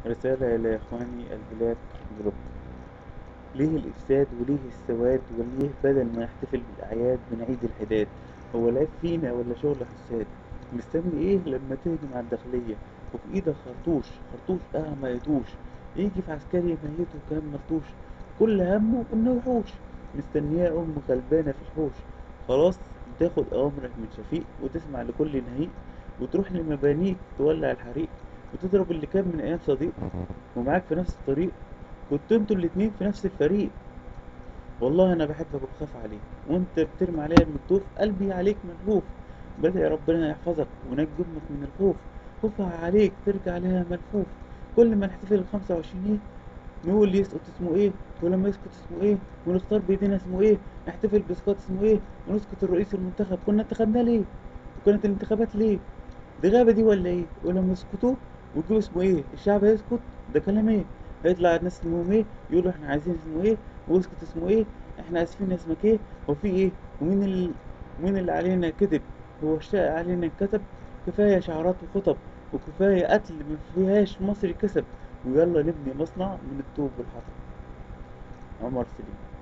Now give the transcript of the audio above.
رسالة إلى إخواني البلاك جروب ليه الإفساد وليه السواد وليه بدل ما نحتفل بالأعياد بنعيد الحداد هو العيب فينا ولا شغل حساد مستني إيه لما تهجم على الداخلية وفي إيدك خرطوش خرطوش آه ما يدوش يجي في عسكري ميته وكلام مفتوش كل همه إنه يحوش مستنياه أم غلبانة في الحوش خلاص تاخد أوامرك من شفيق وتسمع لكل نهيق وتروح لمبانيك تولع الحريق وتضرب اللي كان من أيام صديق ومعاك في نفس الطريق كنتوا انتوا الاتنين في نفس الفريق والله انا بحبك وبخاف عليك وانت بترمي عليا المكتوف قلبي عليك ملهوف بدعي ربنا يحفظك ونجي امك من الخوف خوفها عليك ترجع لها ملفوف كل ما نحتفل ال 25 ايه نقول يسقط اسمه ايه ولما يسقط اسمه ايه ونختار بايدينا اسمه ايه نحتفل باسقاط اسمه ايه ونسقط الرئيس المنتخب كنا انتخبناه ليه وكانت الانتخابات ليه دي غابة دي ولا ايه ولما يسكتوا ويجيبوا اسمه ايه الشعب هيسكت ده كلام ايه هيطلع الناس اسمهم ايه يقولوا احنا عايزين اسمه ايه ويسكت اسمه ايه احنا اسفين اسمك ايه هو في ايه ومين ال... مين اللي علينا كذب هو الشائع علينا كتب كفاية شعارات وخطب وكفاية قتل ما فيهاش مصري كسب ويلا نبني مصنع من الطوب والحطب عمر سليم